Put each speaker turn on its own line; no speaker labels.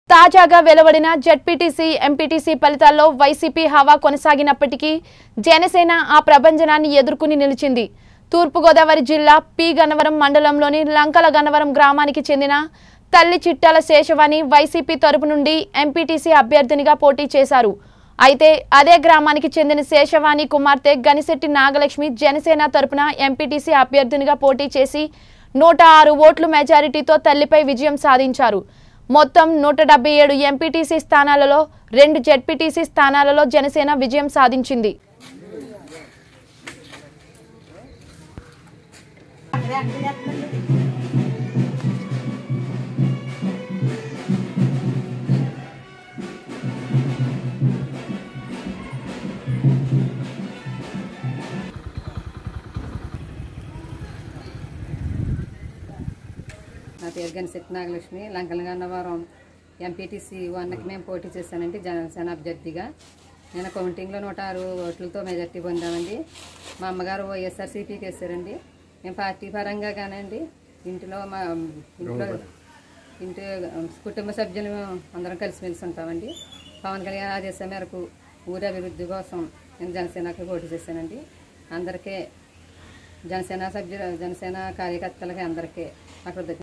తాజాగా వెలువడిన ZPTC MPTC ఫలితాల్లో వైసీపీ హవా కొనసాగినప్పటికీ జనసేన ఆ ప్రభంజనాన్ని ఎదుర్కొని నిలిచింది తూర్పుగోదావరి జిల్లా పి గన్నవరం మండలంలోని లంకల గన్నవరం గ్రామానికి చెందిన తల్లి చిట్టాల శేషవాణి వైసీపీ తరపు నుండి ఎంపీటీసీ అభ్యర్థినిగా పోటీ చేశారు అయితే అదే గ్రామానికి చెందిన శేషవాణి కుమార్తె గనిశెట్టి నాగలక్ష్మి జనసేన తరపున ఎంపీటీసీ అభ్యర్థినిగా పోటీ చేసి నూట ఆరు ఓట్ల మెజారిటీతో తల్లిపై విజయం సాధించారు మొత్తం నూట డెబ్బై ఏడు ఎంపీటీసీ స్థానాలలో రెండు జెడ్పీటీసీ స్థానాలలో జనసేన విజయం సాధించింది
నా పేరు గనిశెట్టి నాగలక్ష్మి లంకలగన్నవరం ఎంపీటీసీ వన్కి మేము పోటీ చేశానండి జనసేన అభ్యర్థిగా నేను కౌంటింగ్లో నూట ఆరు ఓట్లతో మెజార్టీ పొందామండి మా అమ్మగారు వైఎస్ఆర్సీపీకి వేశారండి మేము పార్టీ పరంగా కానండి ఇంటిలో మా ఇంట్లో ఇంటి కుటుంబ సభ్యులు అందరం కలిసిమెలిసి ఉంటామండి పవన్ కళ్యాణ్ ఆదేశం మేరకు ఊరి అభివృద్ధి కోసం నేను జనసేనకి పోటీ చేశానండి అందరికీ జనసేన సభ్యులు జనసేన కార్యకర్తలకి అందరికీ నా కృతజ్ఞతలు